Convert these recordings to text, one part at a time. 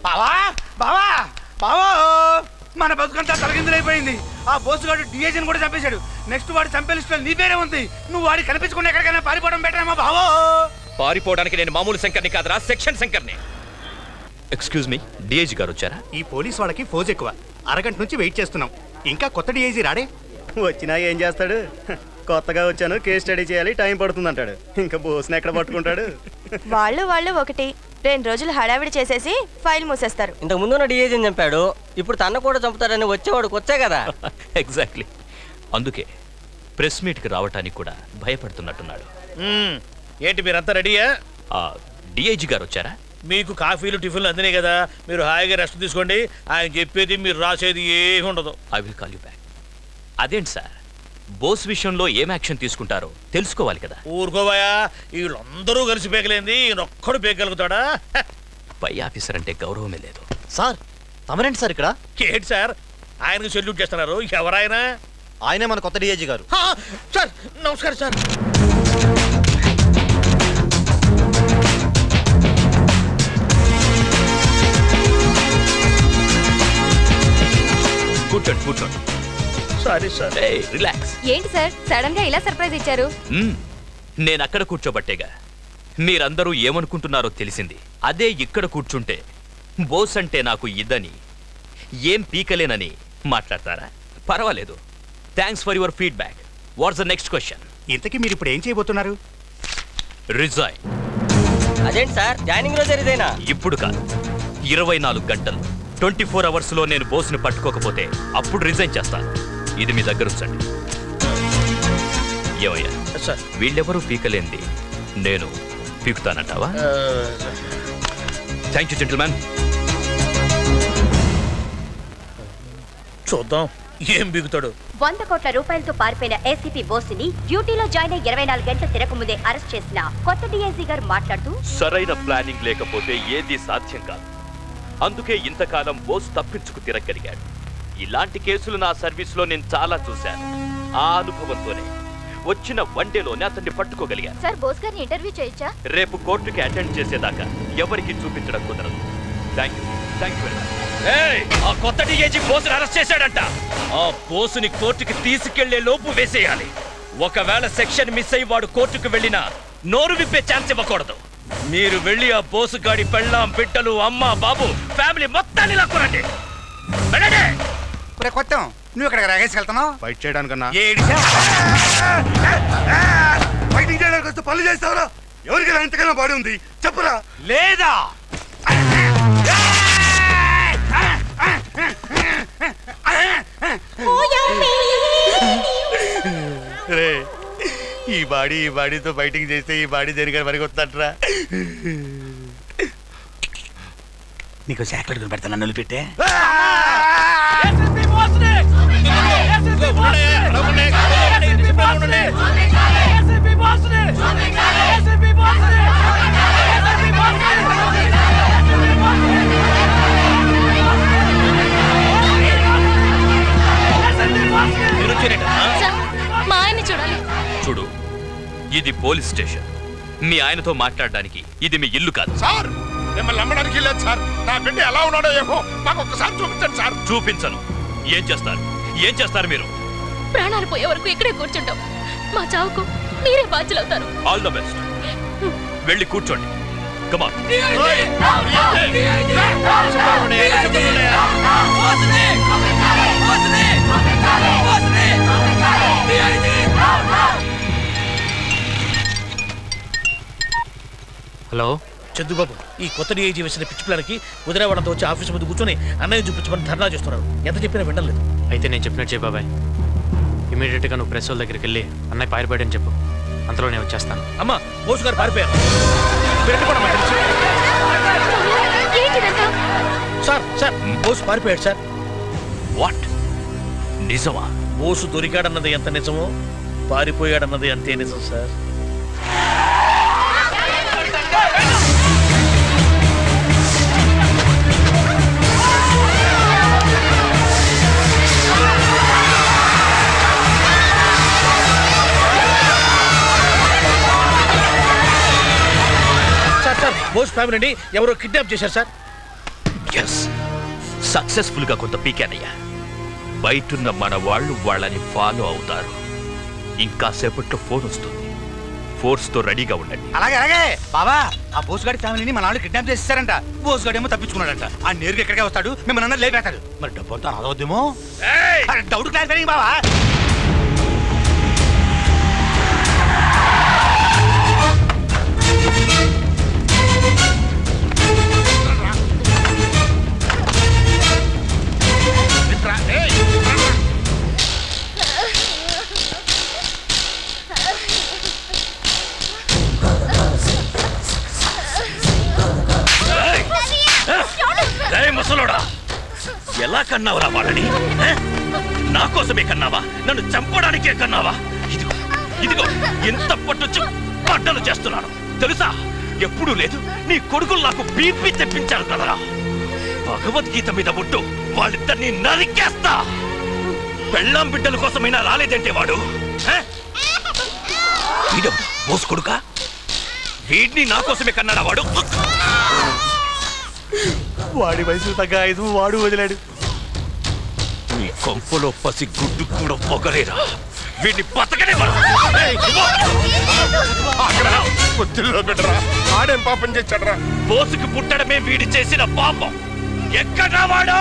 బావా బావా బావా మన బతుకంతా తలకిందులైపోయింది ఆ బోసుగాడు డిఏజన్ కూడా చంపేశాడు నెక్స్ట్ వాడు చంపే లిస్టులో నీ పేరే ఉంది నువ్వు వాడి కనిపించకుండా ఎక్కడికైనా పారిపోవడం బెటర్ ఏమో బావో పారిపోవడానికి నేను మామూలు శంకర్ని కాదురా సెక్షన్ శంకర్ని ఎక్స్క్యూజ్ మీ డిఐజీ గారు వచ్చారా ఈ పోలీస్ వాళ్ళకి ఫోజ్ ఎక్కువ అరగంట నుంచి వెయిట్ చేస్తున్నాం ఇంకా కొత్త డిఐజీ రాడే వచ్చినా ఏం చేస్తాడు హ, కొత్తగా వచ్చాను కేస్ స్టడీ చేయాలి టైం పడుతుంది అంటాడు ఇంకా బోస్ని ఎక్కడ పట్టుకుంటాడు వాళ్ళు వాళ్ళు ఒకటి రెండు రోజులు హడావిడి చేసేసి ఫైల్ మూసేస్తారు ఇంతకు ముందున్న డిఏజీని చంపాడు ఇప్పుడు తన కూడా చంపుతాడని వచ్చేవాడికి వచ్చే కదా ఎగ్జాక్ట్లీ అందుకే ప్రెస్ మీట్కి రావటానికి కూడా భయపడుతున్నట్టున్నాడు మ్మ్. ఏంటి మీరంతా రెడీయా ఆ డిఐజీ గారు వచ్చారా మీకు కాఫీలు టిఫిన్లు అందినాయి కదా మీరు హాయిగా రెస్ట్ తీసుకోండి ఆయన చెప్పేది మీరు రాసేది ఏమి ఉండదు I will call you back అదేంటి సార్ బోస్ విషయంలో ఏం యాక్షన్ తీసుకుంటారో తెలుసుకోవాలి కదా ఊరుకోవాయా వీళ్ళందరూ కలిసి పేకలేంది ఈయన ఒక్కడు పేకగలుగుతాడా హ! పై ఆఫీసర్ అంటే గౌరవమే లేదు సార్ తమరేంటి సార్ ఇక్కడ ఏంటి సార్ ఆయనకు సెల్యూట్ చేస్తున్నారు ఎవరాయన ఆయనే మన కొత్త డిఐజీ గారు హా, సార్ నమస్కారం సార్ కూర్చోండి కూర్చోండి సారీ సార్ రిలాక్స్ ఏంటి సార్ సడన్ గా ఇలా సర్ప్రైజ్ ఇచ్చారు నేను అక్కడ కూర్చోబట్టేగా మీరందరూ ఏమనుకుంటున్నారో తెలిసింది అదే ఇక్కడ కూర్చుంటే బోస్ అంటే నాకు ఇద్దని ఏం పీకలేనని మాట్లాడతారా పర్వాలేదు thanks for your feedback what's the next question ఇంతకీ మీరు ఇప్పుడు ఏం చేయబోతున్నారు రిజైన్ అదేంటి సార్ జాయినింగ్ రోజు ఇదేనా ఇప్పుడు కాదు ఇరవై నాలుగు గంటలు ట్వంటీ ఫోర్ అవర్స్లో నేను బోస్ని పట్టుకోకపోతే అప్పుడు రిజైన్ చేస్తాను ఇది మీ దగ్గర ఉంచండి ఏమయ్యా సార్ వీళ్ళెవరూ పీకలేంది నేను పీకుతానంటావా థ్యాంక్ యూ జెంటిల్మెన్ చూద్దాం ఏం బిగుతాడు వంద కోట్ల రూపాయలతో పారిపోయిన ఏసీపీ బోస్ని డ్యూటీలో జాయిన్ అయ్యి ఇరవై నాలుగు గంటల తిరగముందే అరెస్ట్ చేసిన కొత్త డీఐజీ గారు మాట్లాడుతూ సరైన ప్లానింగ్ లేకపోతే ఏది సాధ్యం కాదు అందుకే ఇంతకాలం బోస్ తప్పించుకు తిరగలిగాడు ఇలాంటి కేసులు నా సర్వీస్లో నేను చాలా చూశాను ఆ అనుభవంతోనే వచ్చిన వన్ డేలోనే అతన్ని పట్టుకోగలిగాను సార్ బోస్ గారిని ఇంటర్వ్యూ చేయొచ్చా రేపు కోర్టుకి అటెండ్ చేసేదాకా ఎవరికి చూపించడం కుదరదు థ్యాంక్ యూ థ్యాంక్ యూ ఆ కొత్త డిఏజీ బోసుని అరెస్ట్ చేశాడంట ఆ బోసుని కోర్టుకి తీసుకెళ్లే లోపు వేసేయాలి ఒకవేళ సెక్షన్ మిస్ అయి వాడు కోర్టుకు వెళ్ళినా నోరు విప్పే ఛాన్స్ ఇవ్వకూడదు మీరు వెళ్ళి ఆ బోసు గాడి పెళ్ళాం బిడ్డలు అమ్మ బాబు ఫ్యామిలీ మొత్తాన్ని లాక్కురండి వెళ్ళండి ఒరే కొత్తం నువ్వు ఇక్కడ రాగేసి వెళ్తున్నావు ఫైట్ చేయడానికన్నా ఏడిసా ఫైటింగ్ చేయడానికి వస్తే పనులు చేస్తావురా ఎవరికైనా ఇంతకైనా బాడీ ఉంది చెప్పురా లేదా రే ఈ బాడీ ఈ బాడీతో ఫైటింగ్ చేస్తే ఈ బాడీ దేనికైనా పనికి వస్తుందట్రా నీకు చాక్లెట్ పెడతా నన్ను పెట్టే మా ఆయన్ని చూడాలి చూడు ఇది పోలీస్ స్టేషన్ మీ ఆయనతో మాట్లాడడానికి ఇది మీ ఇల్లు కాదు సార్ మిమ్మల్ని నమ్మడానికి లేదు సార్ నా బిడ్డ ఎలా ఉన్నాడో ఏమో మాకు ఒక్కసారి చూపించండి సార్ చూపించను ఏం చేస్తారు ఏం చేస్తారు మీరు ప్రాణాలు పోయే వరకు ఇక్కడే కూర్చుంటాం మా చావుకు మీరే బాధ్యులవుతారు ఆల్ ద బెస్ట్ వెళ్ళి కూర్చోండి కమాన్ హలో చందుబాబు ఈ కొత్త డిఐజీ వేసిన పిచ్చి పిల్లలకి కుదిరేవాడంతో వచ్చి ఆఫీస్ ముందు కూర్చొని అన్నయ్య చూపించమని ధర్నా చేస్తున్నారు ఎంత చెప్పినా వినలేదు అయితే నేను చెప్పినట్టు చెప్పు బాబాయ్ ఇమీడియట్గా నువ్వు ప్రెస్ వాళ్ళ దగ్గరికి వెళ్ళి అన్నయ్య పారిపోయాడని చెప్పు అంతలో నేను వచ్చేస్తాను అమ్మా బోసు గారు పారిపోయారు పెట్టుకోవడం తెలుసు ఏంటిదంతా సార్ సార్ బోసు పారిపోయాడు సార్ వాట్ నిజమా బోసు దొరికాడన్నది ఎంత నిజమో పారిపోయాడన్నది అంతే నిజం సార్ సార్ సార్ బోస్ ఫ్యామిలీని ఎవరో కిడ్నాప్ చేశారు సార్ ఎస్ సక్సెస్ఫుల్ గా కొంత పీకానయ్యా బయటున్న మన వాళ్ళు వాళ్ళని ఫాలో అవుతారు ఇంకా సేపట్లో ఫోన్ వస్తుంది ఫోర్స్ తో రెడీగా ఉండండి అలాగే అలాగే బాబా ఆ బోసుగాడి ఫ్యామిలీని మన వాళ్ళు కిడ్నాప్ చేసేసారంట బోసుగాడు ఏమో తప్పించుకున్నాడంట ఆ నేరుగా ఎక్కడికే వస్తాడు మిమ్మల్ని అన్నది లేపేస్తాడు మరి డబ్బు అంతా అదవుద్దేమో డౌట్ క్లారిఫైంగ్ బావా ఏయ్ ముసలోడా ఎలా కన్నావురా వాళ్ళని ఏ? నా కోసమే కన్నావా నన్ను చంపడానికే కన్నావా ఇదిగో ఇదిగో ఎంత పట్టొచ్చు పడ్డలు చేస్తున్నాను తెలుసా ఎప్పుడూ లేదు నీ కొడుకులు నాకు బీపీ తెప్పించారు కదరా భగవద్గీత మీద ముట్టు వాళ్ళిద్దరిని నరికేస్తా పెళ్ళాం బిడ్డల కోసమైనా రాలేదంటే వాడు ఏ? వీడెవడు? బోసు కొడుకా వీడిని నా కోసమే కన్నాడా వాడు వాడి వయసు తగ్గ ఐదు వాడు వదిలాడు నీ కొంపలో పసి గుడ్డు కూడా పొగలేరా వీడిని బతకనే పొత్తిల్లో బిడ్డరా ఆడేం పాపం చేశాడరా బోసుకు పుట్టడమే వీడి చేసిన పాపం ఎక్కడ వాడు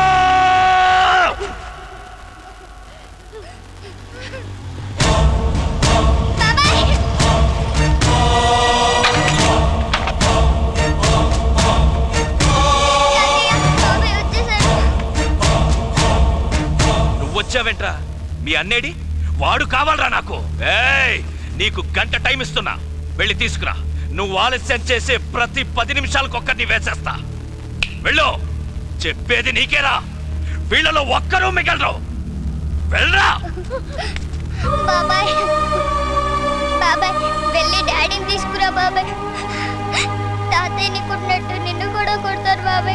నువ్వు వచ్చావేంట్రా మీ అన్నేడి వాడు కావాలరా నాకు ఏయ్ నీకు గంట టైం ఇస్తున్నా వెళ్ళి తీసుకురా నువ్వు ఆలస్యం చేసే ప్రతి పది నిమిషాలకు ఒక్కరిని వేసేస్తా వెళ్ళు చెప్పేది నీకేరా వీళ్ళలో ఒక్కరూ మిగలరు వెళ్ళరా బాబాయ్ బాబాయ్ వెళ్ళి డాడీని తీసుకురా బాబాయ్ తాతయ్యని కొట్టినట్టు నిన్ను కూడా కొడతారు బాబాయ్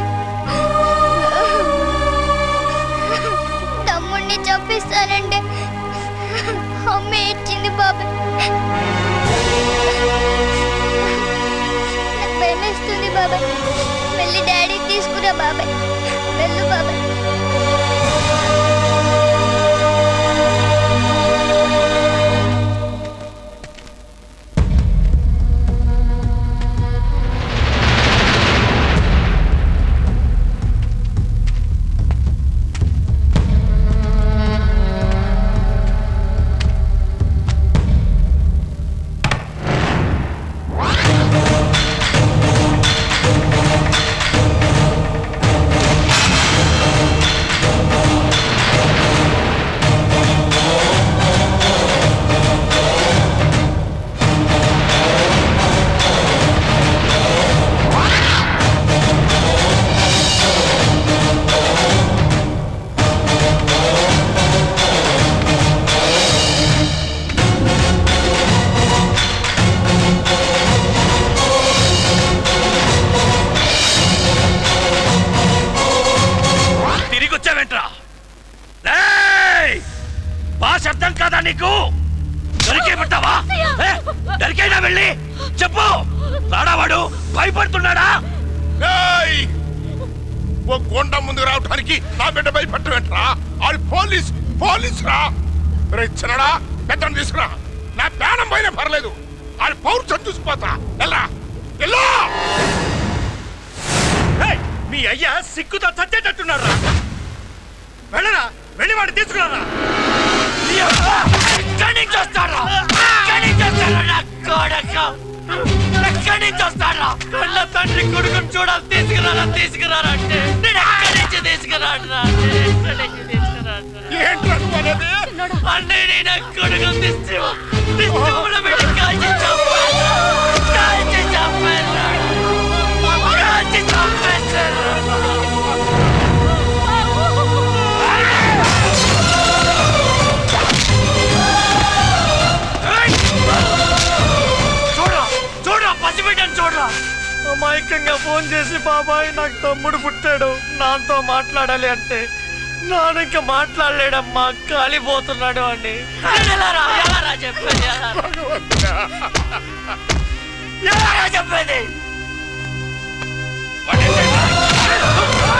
తమ్ముడిని చంపిస్తానంటే అమ్మ ఇచ్చింది బాబాయ్ నాకు భయమేస్తుంది బాబాయ్ వెళ్ళి డాడీ తీసుకురా బాబాయ్ వెళ్ళు బాబాయ్ తిరిగి వచ్చావేంట్రా ఏయ్! భాష అర్థం కాదా నీకు దొరికే పెట్టావా దొరికైనా వెళ్ళి చెప్పు రాడావాడు భయపడుతున్నాడా ఏయ్! ఓ కొండ ముందుకు రావడానికి నా బిడ్డ భయపడటమేంట్రా ఆడు పోలీస్ పోలీస్ రా చిన్నడా పెద్దను తీసుకురా నా ప్రాణం పోయినా పర్లేదు ఆడు పౌరుషం చూసిపోతా ఎలా ఎలా ఏయ్! మీ అయ్యా సిగ్గుతో చచ్చేటట్టున్నారా వెళ్ళరా వెళ్ళి వాడు తీసుకురారా ఎక్కడి నుంచి వస్తారా ఎక్కడి నుంచి వస్తారా నా కొడక ఎక్కడి నుంచి వస్తారా కళ్ళ తండ్రి కొడుకుని చూడాలి తీసుకురారా తీసుకురారా అంటే నేను ఎక్కడి నుంచి తీసుకురాడరా ఎక్కడి నుంచి తీసుకురాడరా ఏంట్రా నువ్వు అనేది అన్నయ్య నా కొడుకు దిష్టి దిష్టి పెట్టి కాల్చి చంపారా కాల్చి చంపారా కాల్చి చంపేశారా చూడరా చూడరా పసిబిడ్డని చూడరా అమాయకంగా ఫోన్ చేసి బాబాయ్ నాకు తమ్ముడు పుట్టాడు నాతో మాట్లాడాలి అంటే నాన్న ఇంకా మాట్లాడలేడమ్మా కాలిపోతున్నాడు అని ఎలారా ఎలారా చెప్పేది ఎలారా? ఎలారా చెప్పేది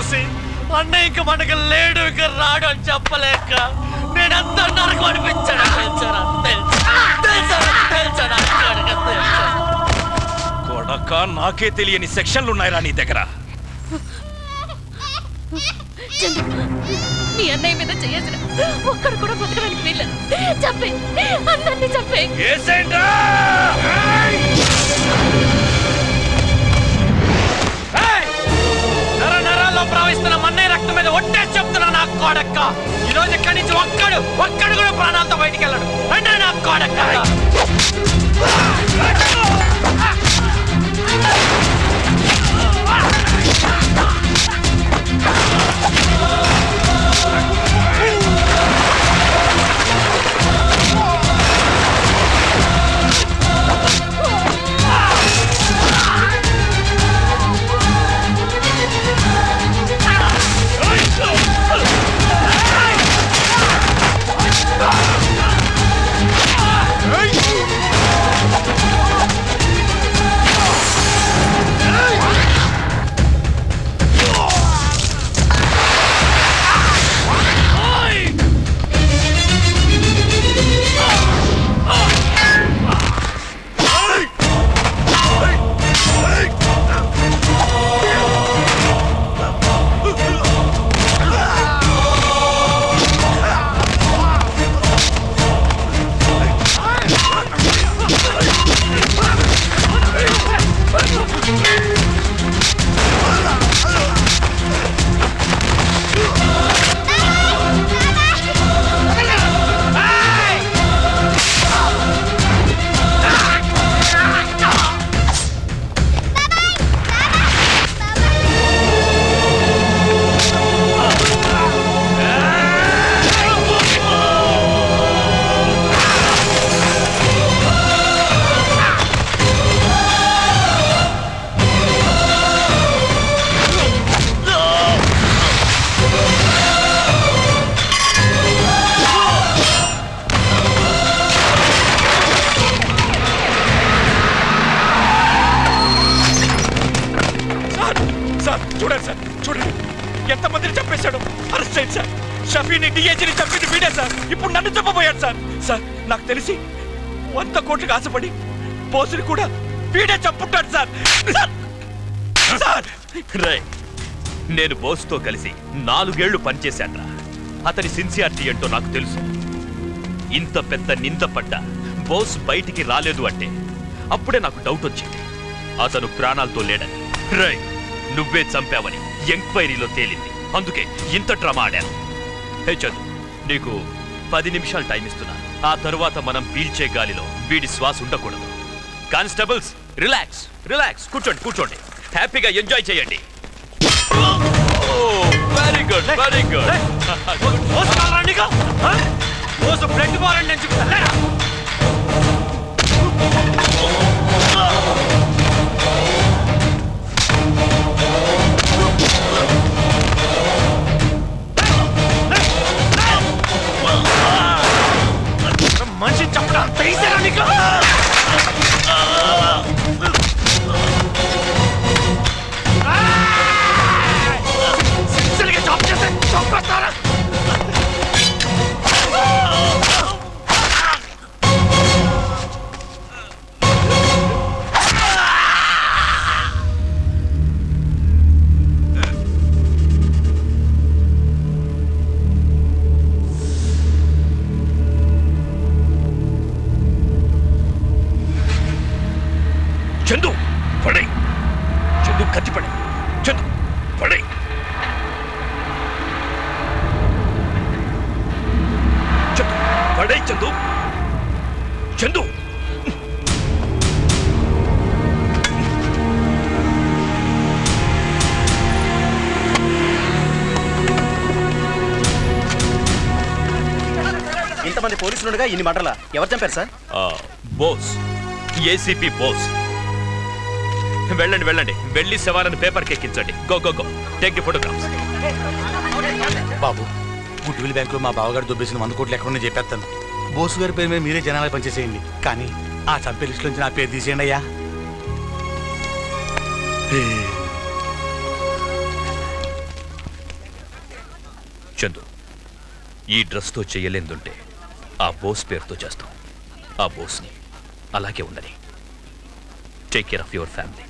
చూసి అన్నయ్య ఇంక మనకు లేడు ఇక రాడు అని చెప్పలేక నేనంతా నరకు అనిపించాను తెలుసారా తెలుసా తెలుసారా తెలుసారా అక్కడికి తెలుసా కొడక నాకే తెలియని సెక్షన్లు ఉన్నాయిరా నీ దగ్గర చందు మీ అన్నయ్య మీద చేయాల్సిన ఒక్కడు కూడా బతకడానికి వీల్లేదు చంపే అందరినీ చంపే నర నరాల్లో ప్రవహిస్తున్న మన్నయ్య రక్తం మీద ఒట్టేసి చెప్తున్నా నా కోడక్క ఈ రోజు ఇక్కడి నుంచి ఒక్కడు ఒక్కడు కూడా ప్రాణాలతో బయటికి వెళ్ళాడు అంటే నా కోడక్క సార్ సార్ చూడండి సార్ చూడండి ఎంతమందిని చంపేశాడు అరెస్ట్ చేయండి సార్ షఫీని డిఏజీని చంపింది వీడే సార్ ఇప్పుడు నన్ను చంపబోయాడు సార్ సార్ నాకు తెలిసి వంద కోట్లకు ఆశపడి బోసుని కూడా వీడే చంపుంటాడు సార్ సార్! సార్ రే నేను బోస్తో కలిసి నాలుగేళ్లు పనిచేశాన్రా అతని సిన్సియారిటీ ఏంటో నాకు తెలుసు ఇంత పెద్ద నింద పడ్డ బోస్ బయటికి రాలేదు అంటే అప్పుడే నాకు డౌట్ వచ్చింది అతను ప్రాణాలతో లేడని రే నువ్వే చంపావని ఎంక్వైరీలో తేలింది అందుకే ఇంత డ్రామా ఆడాను హే చందు నీకు పది నిమిషాలు టైం ఇస్తున్నాను ఆ తరువాత మనం పీల్చే గాలిలో వీడి శ్వాస ఉండకూడదు కానిస్టేబుల్స్ రిలాక్స్ రిలాక్స్ కూర్చోండి కూర్చోండి హ్యాపీగా ఎంజాయ్ చేయండి వెరీ గుడ్ వెరీ గుడ్ రోజు బ్లడ్ పోరండి నేను చెప్తా మనిషి చంపడం తెలిసారా నీకు సిన్సియర్గా జాబ్ చేస్తే చంపేస్తారా చందు పడే చందు కత్తి పడే చందు పడే చందు పడే చందు చందు ఇంతమంది పోలీసులు ఉండగా ఇన్ని మంటలా ఎవరు చంపారు సార్ ఆ, బోస్ ఏసీపీ బోస్ వెళ్ళండి వెళ్ళండి వెళ్ళి శవాలను పేపర్కి ఎక్కించండి go go go take the photographs బాబు గుడ్విల్ బ్యాంకులో మా బావగారు దొబ్బేసిన వంద కోట్లు ఎక్కడున్నా చెప్పేస్తాను బోసు గారి పేరు మీద మీరే జనాలు పనిచేసేయండి కానీ ఆ చంపే లిస్ట్ నుంచి నా పేరు తీసేయండి అయ్యా చందు ఈ డ్రెస్తో చేయలేందుంటే ఆ బోస్ పేరుతో చేస్తాం ఆ బోస్ని అలాగే ఉండని take care of your family